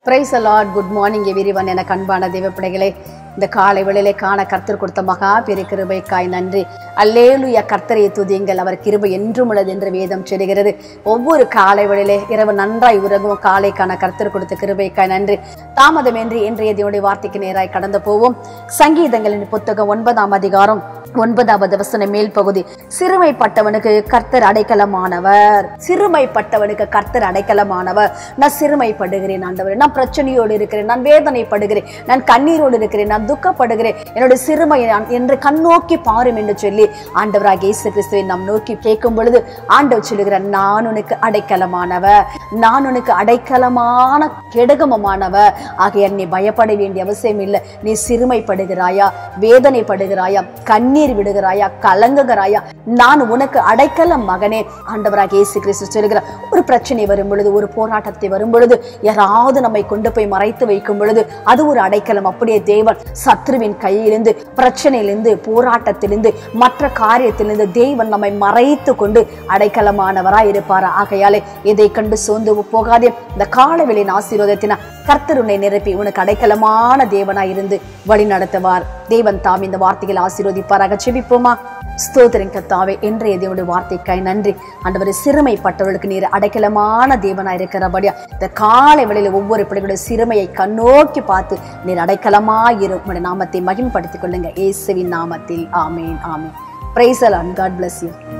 price the Lord good morning everyone என கண்பான தெய்வ பிள்ளைகளே இந்த காலை வேளையிலே காண கர்த்தர் கொடுத்த மகா பெரிய கிருபைக்காய் நன்றி அல்லேலுயா கர்த்தரை துதியுங்கள் அவர் கிருபை என்றும் உள்ளது என்று வேதம் சொல்கிறது ஒவ்வொரு காலை வேளையிலே இரவு நன்றாய் உறங்கும் காலைக்கான கர்த்தர் கொடுத்த கிருபைக்காய் நன்றி தாமதமின்றி இன்றைய தேவனுடைய வார்த்தைக்கு நேராய் கடந்து போவோம் சங்கீதங்களின் புத்தகம் ஒன்பதாம் அதிகாரம் ஒன்பதாவது வசன மேல் பகுதி சிறுமைப்பட்டவனுக்கு கர்த்தர் அடைக்கலமானவர் சிறுமைப்பட்டவனுக்கு கர்த்தர் அடைக்கலமானவர் நான் சிறுமைப்படுகிறேன் ஆண்டவர் நான் பிரச்சனையோடு இருக்கிறேன் நான் வேதனைப்படுகிறேன் நான் கண்ணீரோடு இருக்கிறேன் நான் துக்கப்படுகிறேன் என்னுடைய சிறுமை நான் என்று கண்ணோக்கி பாரும் என்று சொல்லி ஆண்டவராக இயேசு கிறிஸ்துவை நாம் நோக்கி கேட்கும் பொழுது ஆண்டவர் சொல்லுகிறார் நான் உனக்கு அடைக்கலமானவர் நான் உனக்கு அடைக்கலமான கெடகமமானவர் ஆகையால் நீ பயப்பட வேண்டிய அவசியம் இல்லை நீ சிறுமைப்படுகிறாயா வேதனைப்படுகிறாயா கண்ணீர் விடுகிறாயா கலங்குகிறாயா நான் உனக்கு அடைக்கலம் மகனே ஆண்டவராக இயேசு கிறிஸ்து சொல்லுகிறார் ஒரு பிரச்சனை வரும் பொழுது ஒரு போராட்டத்தை வரும் பொழுது யாராவது நம்மை கொண்டு போய் மறைத்து வைக்கும் பொழுது அது ஒரு அடைக்கலம் அப்படியே தேவன் சத்ருவின் கையிலிருந்து பிரச்சனையிலிருந்து போராட்டத்திலிருந்து மற்ற காரியத்திலிருந்து தேவன் நம்மை மறைத்து கொண்டு அடைக்கலமானவராய் இருப்பாரா ஆகையாலே இதை கண்டு சோர்ந்து போகாதே இந்த காலவெளியின் ஆசீர்வாதத்தினா கர்த்தர் உன்னை நிரப்பி உனக்கு அடைக்கலமான தேவனாய் இருந்து வழி நடத்துவார் தேவன் தாம் இந்த வார்த்தைகள் ஆசீர்வதிப்பாராக செபிப்போமா ஸ்தோத்திரம் கத்தாவே இன்றைய தேவனுடைய வார்த்தைக்காய் நன்றி ஆண்டவரை சிறுமைப்பட்டவர்களுக்கு நீர் அடைக்கலமான தேவனாய் இருக்கிறபடியா இந்த காலை வேளையில ஒவ்வொரு பிள்ளைகளுடைய சிறுமையை கண்ணோக்கி பார்த்து நீர் அடைக்கலமாயிரும் உடைய நாமத்தை மகிமைப்படுத்திக் கொள்ளுங்க இயேசுவின் நாமத்தில் ஆமேன் ஆமேன் praise the Lord and God bless you